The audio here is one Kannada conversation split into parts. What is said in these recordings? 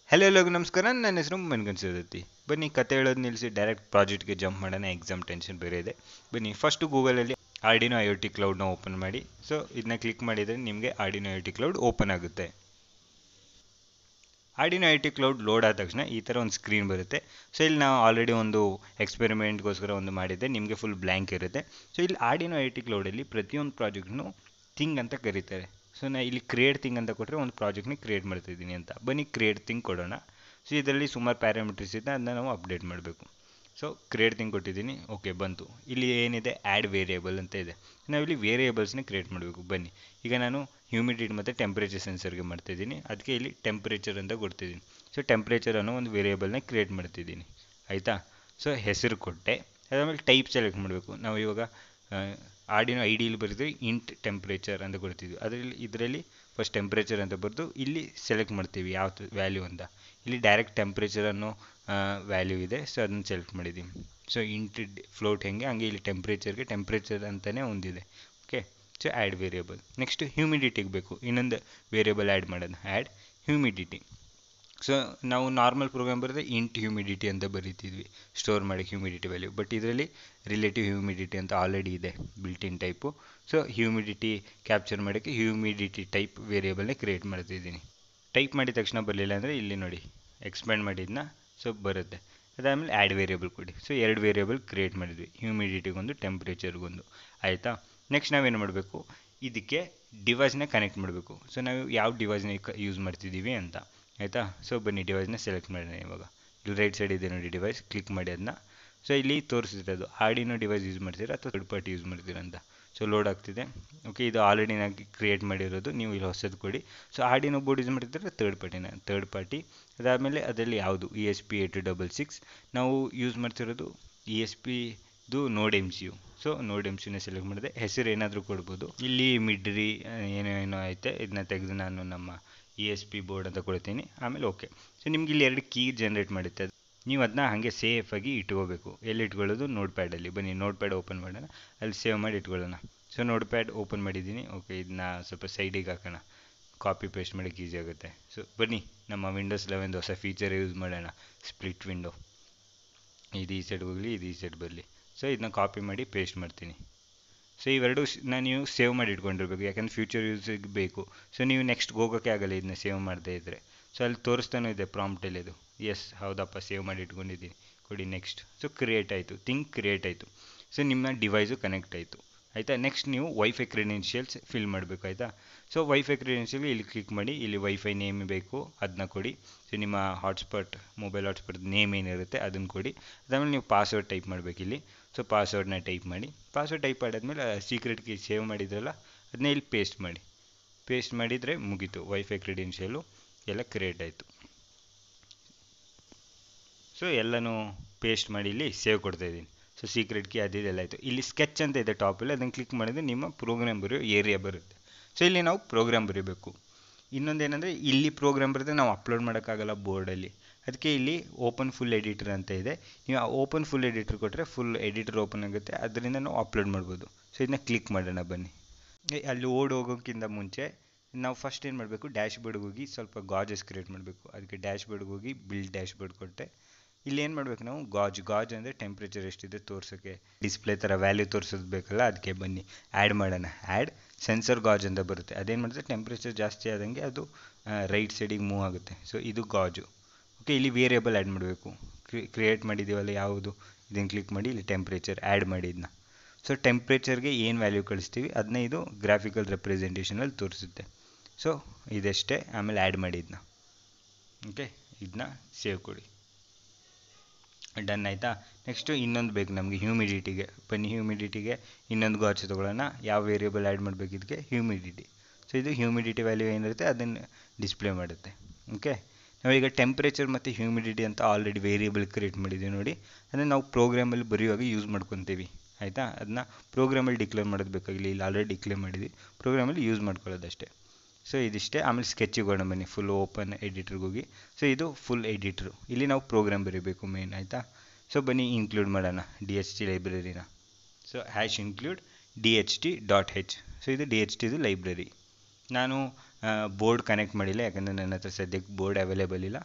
ಹಲೋ ಎಲ್ಲರಿಗೂ ನಮಸ್ಕಾರ ನನ್ನ ಹೆಸರು ಮನ್ಗನ್ಸಿರತ್ತಿ ಬನ್ನಿ ಕತೆ ಹೇಳೋದು ನಿಲ್ಲಿಸಿ ಡೈರೆಕ್ಟ್ ಪ್ರಾಜೆಕ್ಟ್ಗೆ ಜಂಪ್ ಮಾಡೋಣ ಎಕ್ಸಾಮ್ ಟೆನ್ಷನ್ ಬೇರೆ ಇದೆ ಬನ್ನಿ ಫಸ್ಟು ಗೂಗಲಲ್ಲಿ ಆರ್ಡಿನೋ ಐ ಒ ಟಿ ಕ್ಲೌಡ್ನ ಓಪನ್ ಮಾಡಿ ಸೊ ಇದನ್ನ ಕ್ಲಿಕ್ ಮಾಡಿದರೆ ನಿಮಗೆ Arduino I O T cloud open ಆಗುತ್ತೆ Arduino I T cloud load ಆದ ತಕ್ಷಣ ಈ ಥರ ಒಂದು ಸ್ಕ್ರೀನ್ ಬರುತ್ತೆ ಸೊ ಇಲ್ಲಿ ನಾವು ಆಲ್ರೆಡಿ ಒಂದು ಎಕ್ಸ್ಪೆರಿಮೆಂಟ್ಗೋಸ್ಕರ ಒಂದು ಮಾಡಿದ್ದೆ ನಿಮಗೆ ಫುಲ್ ಬ್ಲ್ಯಾಂಕ್ ಇರುತ್ತೆ ಸೊ ಇಲ್ಲಿ ಆರ್ಡಿನೋ ಐ ಟಿ ಕ್ಲೌಡಲ್ಲಿ ಪ್ರತಿಯೊಂದು ಪ್ರಾಜೆಕ್ಟ್ನು ಥಿಂಗ್ ಅಂತ ಕರೀತಾರೆ ಸೊ ನಾ ಇಲ್ಲಿ ಕ್ರಿಯೇಟ್ ಥಿಂಗ್ ಅಂತ ಕೊಟ್ಟರೆ ಒಂದು ಪ್ರಾಜೆಕ್ಟ್ನ ಕ್ರಿಯೇಟ್ ಮಾಡ್ತಿದ್ದೀನಿ ಅಂತ ಬನ್ನಿ ಕ್ರಿಯೇಟ್ ಥಿಂಗ್ ಕೊಡೋಣ ಸೊ ಇದರಲ್ಲಿ ಸುಮಾರು ಪ್ಯಾರಾಮೀಟರ್ಸ್ ಇದೆ ಅದನ್ನ ನಾವು ಅಪ್ಡೇಟ್ ಮಾಡಬೇಕು ಸೊ ಕ್ರಿಯೇಟ್ ಥಿಂಗ್ ಕೊಟ್ಟಿದ್ದೀನಿ ಓಕೆ ಬಂತು ಇಲ್ಲಿ ಏನಿದೆ ಆ್ಯಡ್ ವೇರಿಯೇಬಲ್ ಅಂತ ಇದೆ ನಾವಿಲ್ಲಿ ವೇರಿಯೇಬಲ್ಸ್ನ ಕ್ರಿಯೇಟ್ ಮಾಡಬೇಕು ಬನ್ನಿ ಈಗ ನಾನು ಹ್ಯೂಮಿಡಿಟಿ ಮತ್ತು ಟೆಂಪ್ರೇಚರ್ ಸೆನ್ಸರ್ಗೆ ಮಾಡ್ತಿದ್ದೀನಿ ಅದಕ್ಕೆ ಇಲ್ಲಿ ಟೆಂಪ್ರೇಚರ್ ಅಂತ ಕೊಡ್ತಿದ್ದೀನಿ ಸೊ ಟೆಂಪ್ರೇಚರ್ ಅನ್ನೋ ಒಂದು ವೇರಿಯೇಬಲ್ನ ಕ್ರಿಯೇಟ್ ಮಾಡ್ತಿದ್ದೀನಿ ಆಯಿತಾ ಸೊ ಹೆಸರು ಕೊಟ್ಟೆ ಅದಾದಮೇಲೆ ಟೈಪ್ ಸೆಲೆಕ್ಟ್ ಮಾಡಬೇಕು ನಾವು ಇವಾಗ ಆಡಿನೋ ಐ ಡಿಲಿ ಬರೆದ್ರೆ ಇಂಟ್ ಟೆಂಪ್ರೇಚರ್ ಅಂತ ಕೊಡ್ತಿದ್ವಿ ಅದರಲ್ಲಿ ಇದರಲ್ಲಿ ಫಸ್ಟ್ ಟೆಂಪ್ರೇಚರ್ ಅಂತ ಬರೆದು ಇಲ್ಲಿ ಸೆಲೆಕ್ಟ್ ಮಾಡ್ತೀವಿ ಯಾವ ವ್ಯಾಲ್ಯೂ ಅಂತ ಇಲ್ಲಿ ಡೈರೆಕ್ಟ್ ಟೆಂಪ್ರೇಚರ್ ಅನ್ನೋ ವ್ಯಾಲ್ಯೂ ಇದೆ ಸೊ ಅದನ್ನು ಸೆಲೆಕ್ಟ್ ಮಾಡಿದ್ದೀವಿ ಸೊ ಇಂಟ್ ಫ್ಲೋಟ್ ಹೆಂಗೆ ಹಂಗೆ ಇಲ್ಲಿ ಟೆಂಪ್ರೇಚರ್ಗೆ ಟೆಂಪ್ರೇಚರ್ ಅಂತಲೇ ಒಂದಿದೆ okay so add variable next ಹ್ಯೂಮಿಡಿಟಿಗೆ ಬೇಕು ಇನ್ನೊಂದು ವೇರಿಯೇಬಲ್ ಆ್ಯಡ್ ಮಾಡೋದು ಆ್ಯಡ್ ಹ್ಯೂಮಿಡಿಟಿ ಸೊ ನಾವು ನಾರ್ಮಲ್ ಪ್ರೋಗ್ರಾಮ್ ಬರೆದ್ರೆ ಇಂಟ್ ಹ್ಯೂಮಿಡಿಟಿ ಅಂತ ಬರೀತಿದ್ವಿ ಸ್ಟೋರ್ ಮಾಡಿ ಹ್ಯೂಮಿಡಿಟಿ ವ್ಯಾಲ್ಯೂ ಬಟ್ ಇದರಲ್ಲಿ ರಿಲೇಟಿವ್ ಹ್ಯೂಮಿಡಿಟಿ ಅಂತ ಆಲ್ರೆಡಿ ಇದೆ built in type so humidity capture ಮಾಡೋಕ್ಕೆ ಹ್ಯೂಮಿಡಿಟಿ ಟೈಪ್ ವೇರಿಯೇಬಲ್ನ ಕ್ರಿಯೇಟ್ ಮಾಡ್ತಿದ್ದೀನಿ ಟೈಪ್ ಮಾಡಿದ ತಕ್ಷಣ ಬರಲಿಲ್ಲ ಅಂದರೆ ಇಲ್ಲಿ ನೋಡಿ ಎಕ್ಸ್ಪ್ಯಾಂಡ್ ಮಾಡಿದ್ನ ಸೊ ಬರುತ್ತೆ ಅದಾದಮೇಲೆ ಆ್ಯಡ್ ವೇರಿಯೇಬಲ್ ಕೊಡಿ ಸೊ ಎರಡು ವೇರಿಯೇಬಲ್ ಕ್ರಿಯೇಟ್ ಮಾಡಿದ್ವಿ ಹ್ಯೂಮಿಡಿಟಿಗೊಂದು ಟೆಂಪ್ರೇಚರ್ಗೊಂದು ಆಯಿತಾ ನೆಕ್ಸ್ಟ್ ನಾವೇನು ಮಾಡಬೇಕು ಇದಕ್ಕೆ ಡಿವೈಸ್ನ ಕನೆಕ್ಟ್ ಮಾಡಬೇಕು ಸೊ ನಾವು ಯಾವ ಡಿವೈಸ್ನ ಯೂಸ್ ಮಾಡ್ತಿದ್ದೀವಿ ಅಂತ ಆಯಿತಾ ಸೊ ಬನ್ನಿ ಡಿವೈಸ್ನ ಸೆಲೆಕ್ಟ್ ಮಾಡೋಣ ಇವಾಗ ಇಲ್ಲಿ ರೈಟ್ ಸೈಡ್ ಇದೆ ನೋಡಿ ಡಿವೈಸ್ ಕ್ಲಿಕ್ ಮಾಡಿ ಅದನ್ನ ಸೊ ಇಲ್ಲಿ ತೋರಿಸಿರೋದು ಆಡಿನೋ ಡಿವೈಸ್ ಯೂಸ್ ಮಾಡ್ತೀರಾ ಅಥವಾ ಥರ್ಡ್ ಪಾರ್ಟಿ ಯೂಸ್ ಮಾಡ್ತೀರಾ ಅಂತ ಸೊ ಲೋಡ್ ಆಗ್ತಿದೆ ಓಕೆ ಇದು ಆಲ್ರೆಡಿ ನಾನು ಕ್ರಿಯೇಟ್ ಮಾಡಿರೋದು ನೀವು ಇಲ್ಲಿ ಹೊಸದು ಕೊಡಿ ಸೊ ಆಡಿನೋ ಬೋರ್ಡ್ ಯೂಸ್ ಮಾಡ್ತಿದ್ರೆ ತರ್ಡ್ ಪಾರ್ಟಿನ ತರ್ಡ್ ಪಾರ್ಟಿ ಅದಾದಮೇಲೆ ಅದರಲ್ಲಿ ಯಾವುದು E S P eight double six ನಾವು ಯೂಸ್ ಮಾಡ್ತಿರೋದು ಇ ಎಸ್ ಪಿದು node M C U so node M ಸಿನ ಸೆಲೆಕ್ಟ್ ಮಾಡಿದೆ ಹೆಸರು ಏನಾದರೂ ಕೊಡ್ಬೋದು ಇಲ್ಲಿ ಮಿಡ್ರಿ ಏನೇನೋ ಐತೆ ಇದನ್ನ ತೆಗೆದು ನಾನು ನಮ್ಮ ಇ ಎಸ್ ಪಿ ಬೋರ್ಡ್ ಅಂತ ಕೊಡ್ತೀನಿ ಆಮೇಲೆ ಓಕೆ ಸೊ ನಿಮ್ಗೆ ಇಲ್ಲಿ ಎರಡು ಕೀ ಜನ್ರೇಟ್ ಮಾಡುತ್ತೆ ನೀವು ಅದನ್ನ ಹಾಗೆ ಸೇಫಾಗಿ ಇಟ್ಕೋಬೇಕು ಎಲ್ಲಿ ಇಟ್ಕೊಳ್ಳೋದು ನೋಟ್ ಪ್ಯಾಡಲ್ಲಿ ಬನ್ನಿ ನೋಟ್ ಪ್ಯಾಡ್ ಓಪನ್ ಮಾಡೋಣ ಅಲ್ಲಿ ಸೇವ್ ಮಾಡಿ ಇಟ್ಕೊಳ್ಳೋಣ ಸೊ ನೋಟ್ ಪ್ಯಾಡ್ ಓಪನ್ ಮಾಡಿದ್ದೀನಿ ಓಕೆ ಇದನ್ನ ಸ್ವಲ್ಪ ಸೈಡಿಗೆ ಹಾಕೋಣ ಕಾಪಿ ಪೇಸ್ಟ್ ಮಾಡೋಕ್ಕೆ ಈಸಿ ಆಗುತ್ತೆ ಸೊ ಬನ್ನಿ ನಮ್ಮ ವಿಂಡೋಸ್ ಲೆವೆನ್ದು ಹೊಸ ಫೀಚರ್ ಯೂಸ್ ಮಾಡೋಣ ಸ್ಪ್ಲಿಟ್ ವಿಂಡೋ ಇದು ಈ ಸೈಡ್ ಹೋಗಲಿ ಇದು ಈ ಸೈಡ್ ಬರಲಿ ಸೊ ಇದನ್ನ ಕಾಪಿ ಮಾಡಿ ಪೇಸ್ಟ್ ಮಾಡ್ತೀನಿ ಸೊ ಇವೆರಡು ನಾನು ನೀವು ಸೇವ್ ಮಾಡಿ ಇಟ್ಕೊಂಡಿರ್ಬೇಕು ಯಾಕಂದ್ರೆ ಫ್ಯೂಚರ್ ಯೂಸಿಗೆ ಬೇಕು ಸೊ ನೀವು ನೆಕ್ಸ್ಟ್ ಹೋಗೋಕ್ಕೆ ಆಗಲ್ಲ ಇದನ್ನ ಸೇವ್ ಮಾಡದೇ ಇದ್ದರೆ ಸೊ ಅಲ್ಲಿ ತೋರಿಸ್ತಾನೂ ಇದೆ ಪ್ರಾಂಪ್ಟಲ್ಲಿ ಇದು ಎಸ್ ಹೌದಪ್ಪ ಸೇವ್ ಮಾಡಿ ಇಟ್ಕೊಂಡಿದ್ದೀನಿ ಕೊಡಿ ನೆಕ್ಸ್ಟ್ ಸೊ ಕ್ರಿಯೇಟ್ ಆಯಿತು ಥಿಂಕ್ ಕ್ರಿಯೇಟ್ ಆಯಿತು ಸೊ ನಿಮ್ಮ ಡಿವೈಸು ಕನೆಕ್ಟ್ ಆಯಿತು ಆಯಿತಾ ನೆಕ್ಸ್ಟ್ ನೀವು ವೈಫೈ ಕ್ರೆಡೆನ್ಷಿಯಲ್ಸ್ ಫಿಲ್ ಮಾಡಬೇಕು ಆಯಿತಾ ಸೊ ವೈಫೈ ಕ್ರೆಡೆನ್ಷಿಯಲ್ ಇಲ್ಲಿ ಕ್ಲಿಕ್ ಮಾಡಿ ಇಲ್ಲಿ ವೈಫೈ ನೇಮ್ ಬೇಕು ಅದನ್ನ ಕೊಡಿ ಸೊ ನಿಮ್ಮ ಹಾಟ್ಸ್ಪಾಟ್ ಮೊಬೈಲ್ ಹಾಟ್ಸ್ಪಾಟ್ ನೇಮ್ ಏನಿರುತ್ತೆ ಅದನ್ನು ಕೊಡಿ ಅದಾದಮೇಲೆ ನೀವು ಪಾಸ್ವರ್ಡ್ ಟೈಪ್ ಮಾಡಬೇಕು ಇಲ್ಲಿ ಸೊ ಪಾಸ್ವರ್ಡ್ನ ಟೈಪ್ ಮಾಡಿ ಪಾಸ್ವರ್ಡ್ ಟೈಪ್ ಮಾಡಾದ್ಮೇಲೆ ಸೀಕ್ರೆಟ್ ಕೀ ಸೇವ್ ಮಾಡಿದ್ರಲ್ಲ ಅದನ್ನೇ ಇಲ್ಲಿ ಪೇಸ್ಟ್ ಮಾಡಿ ಪೇಸ್ಟ್ ಮಾಡಿದರೆ ಮುಗೀತು ವೈಫೈ ಕ್ರೆಡೆನ್ಷಿಯಲು ಎಲ್ಲ ಕ್ರಿಯೇಟ್ ಆಯಿತು ಸೊ ಎಲ್ಲನೂ ಪೇಸ್ಟ್ ಮಾಡಿ ಇಲ್ಲಿ ಸೇವ್ ಕೊಡ್ತಾಯಿದ್ದೀನಿ ಸೊ ಸೀಕ್ರೆಟ್ ಕೀ ಅದಿದೆಲ್ಲ ಆಯಿತು ಇಲ್ಲಿ ಸ್ಕೆಚ್ ಅಂತ ಇದೆ ಟಾಪಲ್ಲಿ ಅದನ್ನು ಕ್ಲಿಕ್ ಮಾಡಿದ್ರೆ ನಿಮ್ಮ ಪ್ರೋಗ್ರಾಮ್ ಬರೆಯೋ ಏರಿಯಾ ಬರುತ್ತೆ ಸೊ ಇಲ್ಲಿ ನಾವು ಪ್ರೋಗ್ರಾಮ್ ಬರೀಬೇಕು ಇನ್ನೊಂದೇನೆಂದರೆ ಇಲ್ಲಿ ಪ್ರೋಗ್ರಾಮ್ ಬರೆದ್ರೆ ನಾವು ಅಪ್ಲೋಡ್ ಮಾಡೋಕ್ಕಾಗಲ್ಲ ಬೋರ್ಡಲ್ಲಿ ಅದಕ್ಕೆ ಇಲ್ಲಿ ಓಪನ್ ಫುಲ್ ಎಡಿಟರ್ ಅಂತ ಇದೆ ನೀವು ಓಪನ್ ಫುಲ್ ಎಡಿಟರ್ ಕೊಟ್ಟರೆ ಫುಲ್ ಎಡಿಟರ್ ಓಪನ್ ಆಗುತ್ತೆ ಅದರಿಂದ ನಾವು ಅಪ್ಲೋಡ್ ಮಾಡ್ಬೋದು ಸೊ ಇದನ್ನ ಕ್ಲಿಕ್ ಮಾಡೋಣ ಬನ್ನಿ ಅಲ್ಲಿ ಓಡ್ ಹೋಗೋಕ್ಕಿಂತ ಮುಂಚೆ ನಾವು ಫಸ್ಟ್ ಏನು ಮಾಡಬೇಕು ಡ್ಯಾಶ್ ಬೋರ್ಡ್ಗೆ ಹೋಗಿ ಸ್ವಲ್ಪ ಗಾಜಸ್ ಕ್ರಿಯೇಟ್ ಮಾಡಬೇಕು ಅದಕ್ಕೆ ಡ್ಯಾಶ್ ಬೋರ್ಡ್ಗೆ ಹೋಗಿ ಬಿಲ್ಡ್ ಡ್ಯಾಶ್ ಬೋರ್ಡ್ ಕೊಟ್ಟೆ ಇಲ್ಲಿ ಏನು ಮಾಡಬೇಕು ನಾವು ಗಾಜ್ ಗಾಜ್ ಅಂದರೆ ಟೆಂಪ್ರೇಚರ್ ಎಷ್ಟಿದೆ ತೋರ್ಸೋಕ್ಕೆ ಡಿಸ್ಪ್ಲೇ ಥರ ವ್ಯಾಲ್ಯೂ ತೋರಿಸೋದು ಬೇಕಲ್ಲ ಅದಕ್ಕೆ ಬನ್ನಿ ಆ್ಯಡ್ ಮಾಡೋಣ ಆ್ಯಡ್ ಸೆನ್ಸರ್ ಗಾಜ್ ಅಂತ ಬರುತ್ತೆ ಅದೇನು ಮಾಡುತ್ತೆ ಟೆಂಪ್ರೇಚರ್ ಜಾಸ್ತಿ ಆದಂಗೆ ಅದು ರೈಟ್ ಸೈಡಿಗೆ ಮೂವ್ ಆಗುತ್ತೆ ಸೊ ಇದು ಗಾಜು ಓಕೆ ಇಲ್ಲಿ ವೇರಿಯೇಬಲ್ ಆ್ಯಡ್ ಮಾಡಬೇಕು ಕ್ರಿಯೇಟ್ ಮಾಡಿದ್ದೀವಲ್ಲ ಯಾವುದು ಇದನ್ನು ಕ್ಲಿಕ್ ಮಾಡಿ ಇಲ್ಲಿ ಟೆಂಪ್ರೇಚರ್ ಆ್ಯಡ್ ಮಾಡಿ ಇದನ್ನ ಸೊ ಟೆಂಪ್ರೇಚರ್ಗೆ ಏನು ವ್ಯಾಲ್ಯೂ ಕಳಿಸ್ತೀವಿ ಅದನ್ನ ಇದು ಗ್ರಾಫಿಕಲ್ ರೆಪ್ರೆಸೆಂಟೇಷನಲ್ಲಿ ತೋರಿಸುತ್ತೆ ಸೊ ಇದಷ್ಟೇ ಆಮೇಲೆ ಆ್ಯಡ್ ಮಾಡಿ ಇದನ್ನ ಓಕೆ ಇದನ್ನ ಸೇವ್ ಕೊಡಿ ಡನ್ ಆಯಿತಾ ನೆಕ್ಸ್ಟು ಇನ್ನೊಂದು ಬೇಕು ನಮಗೆ ಹ್ಯೂಮಿಡಿಟಿಗೆ ಬನ್ನಿ ಹ್ಯೂಮಿಡಿಟಿಗೆ ಇನ್ನೊಂದು ಗಾಚ್ ತೊಗೊಳ್ಳೋಣ ಯಾವ ವೇರಿಯೇಬಲ್ ಆ್ಯಡ್ ಮಾಡಬೇಕು ಇದಕ್ಕೆ ಹ್ಯೂಮಿಡಿಟಿ ಸೊ ಇದು ಹ್ಯೂಮಿಡಿಟಿ ವ್ಯಾಲ್ಯೂ ಏನಿರುತ್ತೆ ಅದನ್ನು ಡಿಸ್ಪ್ಲೇ ಮಾಡುತ್ತೆ ಓಕೆ ನಾವೀಗ ಟೆಂಪ್ರೇಚರ್ ಮತ್ತು ಹ್ಯೂಮಿಡಿಟಿ ಅಂತ ಆಲ್ರೆಡಿ ವೇರಿಯೇಬಲ್ ಕ್ರಿಯೇಟ್ ಮಾಡಿದ್ದೀವಿ ನೋಡಿ ಅದನ್ನು ನಾವು ಪ್ರೋಗ್ರಾಮಲ್ಲಿ ಬರೆಯುವಾಗ ಯೂಸ್ ಮಾಡ್ಕೊತೀವಿ ಆಯಿತಾ ಅದನ್ನ ಪ್ರೋಗ್ರಾಮಲ್ಲಿ ಡಿಕ್ಲೇರ್ ಮಾಡೋದು ಬೇಕಾಗಿಲ್ಲ ಇಲ್ಲಿ ಆಲ್ರೆಡಿ ಡಿಕ್ಲೇರ್ ಮಾಡಿದ್ವಿ ಪ್ರೋಗ್ರಾಮಲ್ಲಿ ಯೂಸ್ ಮಾಡ್ಕೊಳ್ಳೋದಷ್ಟೇ ಸೊ ಇದಿಷ್ಟೇ ಆಮೇಲೆ ಸ್ಕೆಚಿಗೆ ಹೋಗೋಣ ಬನ್ನಿ ಫುಲ್ ಓಪನ್ ಎಡಿಟ್ರಿಗೆ ಹೋಗಿ ಸೊ ಇದು ಫುಲ್ ಎಡಿಟ್ರು ಇಲ್ಲಿ ನಾವು ಪ್ರೋಗ್ರಾಮ್ ಬರೀಬೇಕು ಮೇನ್ ಆಯಿತಾ ಸೊ ಬನ್ನಿ ಇನ್ಕ್ಲೂಡ್ ಮಾಡೋಣ ಡಿ ಎಚ್ ಟಿ ಲೈಬ್ರರಿನ so hash include D H T dot H so ಇದು ಡಿ ಎಚ್ ಟಿದು ಲೈಬ್ರರಿ ನಾನು ಬೋರ್ಡ್ ಕನೆಕ್ಟ್ ಮಾಡಿಲ್ಲ ಯಾಕಂದರೆ ನನ್ನ ಹತ್ರ ಸದ್ಯಕ್ಕೆ ಬೋರ್ಡ್ ಅವೈಲೇಬಲ್ ಇಲ್ಲ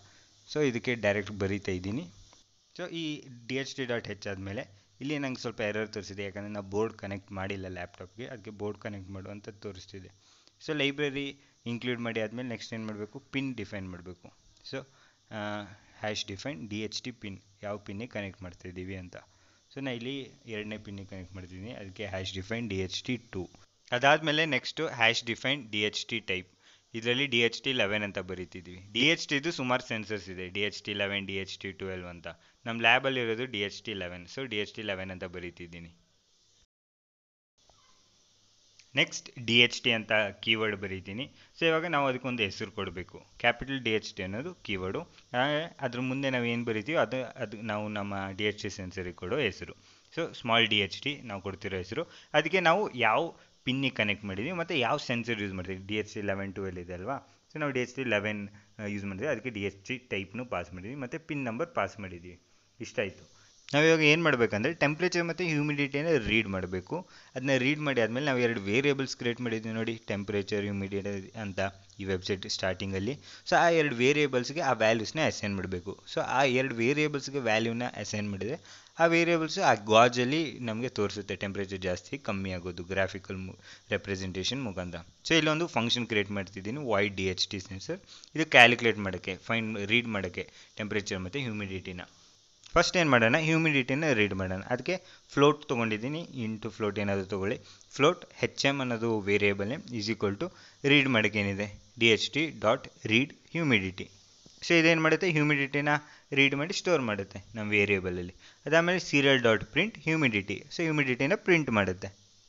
ಸೊ ಇದಕ್ಕೆ ಡೈರೆಕ್ಟ್ ಬರೀತಾ ಇದ್ದೀನಿ ಸೊ ಈ D H T dot H ಆದಮೇಲೆ ಇಲ್ಲಿ ನಂಗೆ ಸ್ವಲ್ಪ ಎರರ್ ತೋರಿಸಿದೆ ಯಾಕಂದರೆ ನಾವು ಬೋರ್ಡ್ ಕನೆಕ್ಟ್ ಮಾಡಿಲ್ಲ ಲ್ಯಾಪ್ಟಾಪ್ಗೆ ಅದಕ್ಕೆ ಬೋರ್ಡ್ ಕನೆಕ್ಟ್ ಮಾಡು ಅಂತ ತೋರಿಸ್ತಿದೆ ಸೊ ಲೈಬ್ರರಿ ಇನ್ಕ್ಲೂಡ್ ಮಾಡಿ ಆದಮೇಲೆ ನೆಕ್ಸ್ಟ್ ಏನು ಮಾಡಬೇಕು ಪಿನ್ ಡಿಫೈನ್ ಮಾಡಬೇಕು so hash define D H T pin ಯಾವ ಪಿನ್ನಿಗೆ ಕನೆಕ್ಟ್ ಮಾಡ್ತಾಯಿದ್ದೀವಿ ಅಂತ ಸೊ ನಾನು ಇಲ್ಲಿ ಎರಡನೇ ಪಿನ್ನಿಗೆ ಕನೆಕ್ಟ್ ಮಾಡ್ತಿದ್ದೀನಿ ಅದಕ್ಕೆ hash define D H T two ಅದಾದಮೇಲೆ next hash define D H T type ಇದರಲ್ಲಿ ಡಿ ಎಚ್ ಟಿ ಲೆವೆನ್ ಅಂತ ಬರೀತಿದ್ವಿ ಡಿ ಎಚ್ ಟಿದು ಸುಮಾರು ಸೆನ್ಸರ್ಸ್ ಇದೆ D H T eleven D H T twelve ಅಂತ ನಮ್ಮ ಲ್ಯಾಬಲ್ಲಿ ಇರೋದು D H T eleven so D H T eleven ಅಂತ ಬರೀತಿದ್ದೀನಿ ನೆಕ್ಸ್ಟ್ ಡಿ ಎಚ್ ಟಿ ಅಂತ ಕೀವರ್ಡ್ ಬರೀತೀನಿ ಸೊ ಇವಾಗ ನಾವು ಅದಕ್ಕೊಂದು ಹೆಸರು ಕೊಡಬೇಕು ಕ್ಯಾಪಿಟಲ್ ಡಿ ಎಚ್ ಟಿ ಅನ್ನೋದು ಕೀವರ್ಡು ಅದ್ರ ಮುಂದೆ ನಾವು ಏನು ಬರಿತೀವೋ ಅದು ಅದು ನಾವು ನಮ್ಮ ಡಿ ಎಚ್ ಟಿ ಸೆನ್ಸರಿಗೆ ಕೊಡೋ ಹೆಸರು so small D H T ನಾವು ಕೊಡ್ತಿರೋ ಹೆಸರು ಅದಕ್ಕೆ ನಾವು ಯಾವ ಪಿನ್ನಿಗೆ ಕನೆಕ್ಟ್ ಮಾಡಿದ್ದೀವಿ ಮತ್ತು ಯಾವ ಸೆನ್ಸರ್ ಯೂಸ್ ಮಾಡ್ತೀವಿ D H T eleven twelve ಇದೆ ಅಲ್ವಾ ಸೊ ನಾವು D H T eleven use ಮಾಡಿದ್ವಿ ಅದಕ್ಕೆ ಡಿ ಎಚ್ ಟಿ ಟೈಪ್ನು ಪಾಸ್ ಮಾಡಿದ್ವಿ ಮತ್ತು ಪಿನ್ ನಂಬರ್ ಪಾಸ್ ಮಾಡಿದ್ದೀವಿ ಇಷ್ಟ ಆಯಿತು ನಾವು ಇವಾಗ ಏನು ಮಾಡಬೇಕಂದ್ರೆ ಟೆಂಪ್ರೇಚರ್ ಮತ್ತು ಹ್ಯೂಮಿಡಿಟಿಯನ್ನು ರೀಡ್ ಮಾಡಬೇಕು ಅದನ್ನ ರೀಡ್ ಮಾಡಿ ಆದಮೇಲೆ ನಾವು ಎರಡು ವೇರಿಯೇಬಲ್ಸ್ ಕ್ರಿಯೇಟ್ ಮಾಡಿದ್ವಿ ನೋಡಿ ಟೆಂಪ್ರೇಚರ್ ಹ್ಯೂಮಿಡಿಟಿ ಅಂತ ಈ ವೆಬ್ಸೈಟ್ ಸ್ಟಾರ್ಟಿಂಗಲ್ಲಿ ಸೊ ಆ ಎರಡು ವೇರಿಯೇಬಲ್ಸ್ಗೆ ಆ ವ್ಯಾಲ್ಯೂಸ್ನ ಅಸೈನ್ ಮಾಡಬೇಕು ಸೊ ಆ ಎರಡು ವೇರಿಯೇಬಲ್ಸ್ಗೆ ವ್ಯಾಲ್ಯೂನ ಅಸೈನ್ ಮಾಡಿದರೆ ಆ ವೇರಿಯೇಬಲ್ಸ್ ಆ ಗಾಜಲ್ಲಿ ನಮಗೆ ತೋರಿಸುತ್ತೆ ಟೆಂಪ್ರೇಚರ್ ಜಾಸ್ತಿ ಕಮ್ಮಿ ಆಗೋದು ಗ್ರಾಫಿಕಲ್ ರೆಪ್ರೆಸೆಂಟೇಷನ್ ಮುಖಾಂತರ ಸೊ ಇಲ್ಲೊಂದು ಫಂಕ್ಷನ್ ಕ್ರಿಯೇಟ್ ಮಾಡ್ತಿದ್ದೀನಿ void D H T sensor ಇದು ಕ್ಯಾಲ್ಕುಲೇಟ್ ಮಾಡೋಕ್ಕೆ ಫೈನ್ ರೀಡ್ ಮಾಡೋಕ್ಕೆ ಟೆಂಪ್ರೇಚರ್ ಮತ್ತು ಹ್ಯೂಮಿಡಿಟಿನ ಫಸ್ಟ್ ಏನು ಮಾಡೋಣ ಹ್ಯೂಮಿಡಿಟಿನ ರೀಡ್ ಮಾಡೋಣ ಅದಕ್ಕೆ ಫ್ಲೋಟ್ ತೊಗೊಂಡಿದ್ದೀನಿ ಇಂಟು ಫ್ಲೋಟ್ ಏನಾದರೂ ತೊಗೊಳ್ಳಿ ಫ್ಲೋಟ್ ಹೆಚ್ ಎಮ್ ಅನ್ನೋದು variable name is equal to read ಮಾಡೋಕ್ಕೆ ಏನಿದೆ D H T dot read humidity so ಇದೇನು ಮಾಡುತ್ತೆ ಹ್ಯೂಮಿಡಿಟಿನ ರೀಡ್ ಮಾಡಿ ಸ್ಟೋರ್ ಮಾಡುತ್ತೆ ನಮ್ಮ ವೇರಿಯೇಬಲಲ್ಲಿ ಅದಾದಮೇಲೆ serial dot print humidity so ಹ್ಯೂಮಿಡಿಟಿನ ಪ್ರಿಂಟ್ ಮಾಡುತ್ತೆ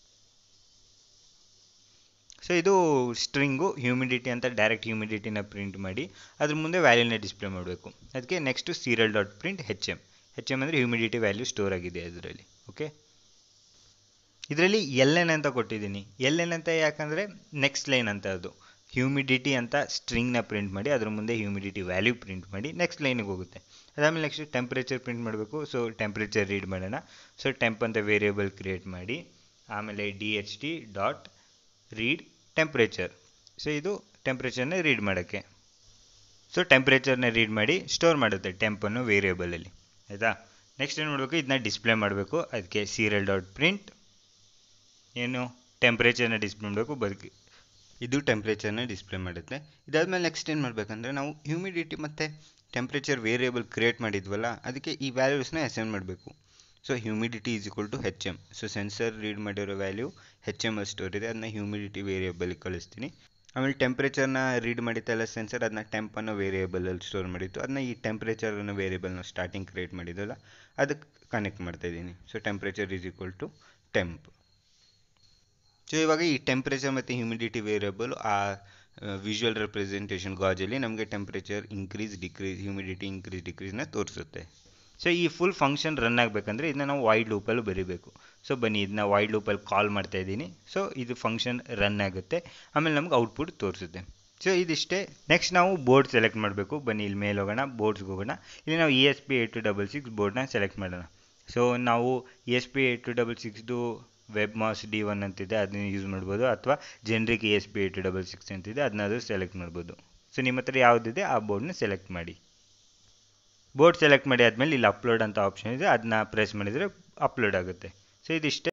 ಸೊ ಇದು ಸ್ಟ್ರಿಂಗು ಹ್ಯೂಮಿಡಿಟಿ ಅಂತ ಡೈರೆಕ್ಟ್ ಹ್ಯೂಮಿಡಿಟಿನ ಪ್ರಿಂಟ್ ಮಾಡಿ ಅದ್ರ ಮುಂದೆ ವ್ಯಾಲ್ಯೂನ ಡಿಸ್ಪ್ಲೇ ಮಾಡಬೇಕು ಅದಕ್ಕೆ next serial dot print H M H M ಅಂದರೆ ಹ್ಯೂಮಿಡಿಟಿ ವ್ಯಾಲ್ಯೂ ಸ್ಟೋರ್ ಆಗಿದೆ ಅದರಲ್ಲಿ ಓಕೆ ಇದರಲ್ಲಿ ಎಲ್ ಎನ್ ಅಂತ ಕೊಟ್ಟಿದ್ದೀನಿ ಎಲ್ ಎನ್ ಅಂತ ಯಾಕಂದರೆ ನೆಕ್ಸ್ಟ್ ಲೈನ್ ಅಂತ ಅದು ಹ್ಯೂಮಿಡಿಟಿ ಅಂತ ಸ್ಟ್ರಿಂಗ್ನ ಪ್ರಿಂಟ್ ಮಾಡಿ ಅದ್ರ ಮುಂದೆ ಹ್ಯೂಮಿಡಿಟಿ ವ್ಯಾಲ್ಯೂ ಪ್ರಿಂಟ್ ಮಾಡಿ ನೆಕ್ಸ್ಟ್ ಲೈನಿಗೆ ಹೋಗುತ್ತೆ ಅದಾದಮೇಲೆ ನೆಕ್ಸ್ಟ್ ಟೆಂಪ್ರೇಚರ್ ಪ್ರಿಂಟ್ ಮಾಡಬೇಕು ಸೊ ಟೆಂಪ್ರೇಚರ್ ರೀಡ್ ಮಾಡೋಣ ಸೊ ಟೆಂಪ್ ಅಂತ ವೇರಿಯೇಬಲ್ ಕ್ರಿಯೇಟ್ ಮಾಡಿ ಆಮೇಲೆ D H T dot read temperature so ಇದು ಟೆಂಪ್ರೇಚರ್ನ ರೀಡ್ ಮಾಡೋಕ್ಕೆ ಸೊ ಟೆಂಪ್ರೇಚರ್ನ ರೀಡ್ ಮಾಡಿ ಸ್ಟೋರ್ ಮಾಡುತ್ತೆ ಟೆಂಪನ್ನು ವೇರಿಯೇಬಲಲ್ಲಿ ಆಯಿತಾ ನೆಕ್ಸ್ಟ್ ಏನು ಮಾಡಬೇಕು ಇದನ್ನ ಡಿಸ್ಪ್ಲೇ ಮಾಡಬೇಕು ಅದಕ್ಕೆ ಸೀರಿಯಲ್ ಡಾಟ್ ಪ್ರಿಂಟ್ ಏನು ಟೆಂಪ್ರೇಚರ್ನ ಡಿಸ್ಪ್ಲೇ ಮಾಡಬೇಕು ಬದುಕಿ ಇದು ಟೆಂಪ್ರೇಚರ್ನ ಡಿಸ್ಪ್ಲೇ ಮಾಡುತ್ತೆ ಇದಾದಮೇಲೆ ನೆಕ್ಸ್ಟ್ ಏನು ಮಾಡಬೇಕಂದ್ರೆ ನಾವು ಹ್ಯೂಮಿಡಿಟಿ ಮತ್ತು ಟೆಂಪ್ರೇಚರ್ ವೇರಿಯೇಬಲ್ ಕ್ರಿಯೇಟ್ ಮಾಡಿದ್ವಲ್ಲ ಅದಕ್ಕೆ ಈ ವ್ಯಾಲ್ಯೂಸ್ನ ಅಸೈನ್ ಮಾಡಬೇಕು so humidity is equal to H M so sensor read ಮಾಡಿರೋ ವ್ಯಾಲ್ಯೂ ಹೆಚ್ ಎಮ್ ಅಲ್ಲಿ ಸ್ಟೋರ್ ಇದೆ ಅದನ್ನ ಹ್ಯೂಮಿಡಿಟಿ ವೇರಿಯೇಬಲ್ಗೆ ಕಳಿಸ್ತೀನಿ ಆಮೇಲೆ ಟೆಂಪ್ರೇಚರ್ನ ರೀಡ್ ಮಾಡಿತ್ತಲ್ಲ ಸೆನ್ಸರ್ ಅದನ್ನ ಟೆಂಪ್ ಅನ್ನೋ ವೇರಿಯೇಬಲಲ್ಲಿ ಸ್ಟೋರ್ ಮಾಡಿತ್ತು ಅದನ್ನ ಈ ಟೆಂಪ್ರೇಚರ್ ಅನ್ನೋ ವೇರಿಯೇಬಲ್ನ ಸ್ಟಾರ್ಟಿಂಗ್ ಕ್ರಿಯೇಟ್ ಮಾಡಿದ್ವಲ್ಲ ಅದಕ್ಕೆ ಕನೆಕ್ಟ್ ಮಾಡ್ತಾ ಇದ್ದೀನಿ so temperature is equal to temp so ಇವಾಗ ಈ ಟೆಂಪ್ರೇಚರ್ ಮತ್ತು ಹ್ಯೂಮಿಡಿಟಿ ವೇರಿಯೇಬಲ್ ಆ ವಿಜುವಲ್ ರೆಪ್ರೆಸೆಂಟೇಷನ್ ಗಾಜಲ್ಲಿ ನಮಗೆ temperature increase decrease humidity increase ಡಿಕ್ರೀಸ್ನ ತೋರಿಸುತ್ತೆ ಸೊ ಈ ಫುಲ್ ಫಂಕ್ಷನ್ ರನ್ ಆಗಬೇಕಂದ್ರೆ ಇದನ್ನ ನಾವು ವೈಡ್ ಲೂಪಲ್ಲಿ ಬರೀಬೇಕು ಸೊ ಬನ್ನಿ ಇದನ್ನ ವೈಡ್ ಲೂಪಲ್ಲಿ ಕಾಲ್ ಮಾಡ್ತಾ ಇದ್ದೀನಿ ಸೊ ಇದು ಫಂಕ್ಷನ್ ರನ್ ಆಗುತ್ತೆ ಆಮೇಲೆ ನಮ್ಗೆ ಔಟ್ಪುಟ್ ತೋರಿಸುತ್ತೆ ಸೊ ಇದಿಷ್ಟೇ ನೆಕ್ಸ್ಟ್ ನಾವು ಬೋರ್ಡ್ ಸೆಲೆಕ್ಟ್ ಮಾಡಬೇಕು ಬನ್ನಿ ಇಲ್ಲಿ ಮೇಲೆ ಹೋಗೋಣ ಬೋರ್ಡ್ಸ್ಗೆ ಹೋಗೋಣ ಇಲ್ಲಿ ನಾವು E S P eight two double six ಬೋರ್ಡ್ನ ಸೆಲೆಕ್ಟ್ ಮಾಡೋಣ ಸೊ ನಾವು E S P eight two double ಸಿಕ್ಸ್ದು ವೆಬ್ ಮಾಸ್ ಡಿ ಒನ್ ಅಂತಿದೆ ಅದನ್ನ ಯೂಸ್ ಮಾಡ್ಬೋದು ಅಥವಾ generic E S P eight two double six ಅಂತಿದೆ ಅದನ್ನಾದರೂ ಸೆಲೆಕ್ಟ್ ಮಾಡ್ಬೋದು ಸೊ ನಿಮ್ಮ ಹತ್ರ ಯಾವುದಿದೆ ಆ ಬೋರ್ಡ್ನ ಸೆಲೆಕ್ಟ್ ಮಾಡಿ ಬೋರ್ಡ್ ಸೆಲೆಕ್ಟ್ ಮಾಡಿ ಆದಮೇಲೆ ಇಲ್ಲಿ ಅಪ್ಲೋಡ್ ಅಂತ ಆಪ್ಷನ್ ಇದೆ ಅದನ್ನ ಪ್ರೆಸ್ ಮಾಡಿದರೆ ಅಪ್ಲೋಡ್ ಆಗುತ್ತೆ ಸೊ ಇದಿಷ್ಟೇ